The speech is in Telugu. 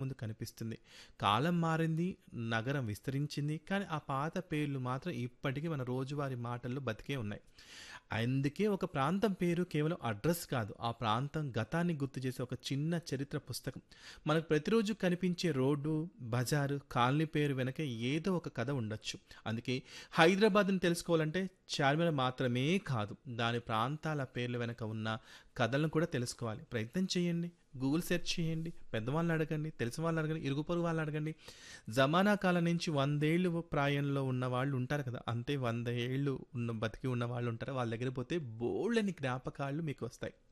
ముందు కనిపిస్తుంది కాలం మారింది నగరం విస్తరించింది కానీ ఆ పాత పేర్లు మాత్రం ఇప్పటికీ మన రోజువారీ మాటల్లో బతికే ఉన్నాయి అందుకే ఒక ప్రాంతం పేరు కేవలం అడ్రస్ కాదు ఆ ప్రాంతం గతాన్ని గుర్తు చేసే ఒక చిన్న చరిత్ర పుస్తకం మనకు ప్రతిరోజు కనిపించే రోడ్డు బజారు కాలనీ పేరు వెనక ఏదో ఒక కథ ఉండొచ్చు అందుకే హైదరాబాద్ని తెలుసుకోవాలంటే చార్మినార్ మాత్రమే కాదు దాని ప్రాంతాల పేర్ల వెనక ఉన్న కథలను కూడా తెలుసుకోవాలి ప్రయత్నం చేయండి గూగుల్ సెర్చ్ చేయండి పెద్దవాళ్ళని అడగండి తెలిసిన వాళ్ళని అడగండి ఇరుగు పొరుగు వాళ్ళని అడగండి జమానా కాలం నుంచి వందేళ్ళు ప్రాయంలో ఉన్న వాళ్ళు ఉంటారు కదా అంతే వంద ఏళ్ళు ఉన్న బతికి ఉన్న వాళ్ళు ఉంటారు వాళ్ళ దగ్గర పోతే బోళ్ళని జ్ఞాపకాలు మీకు వస్తాయి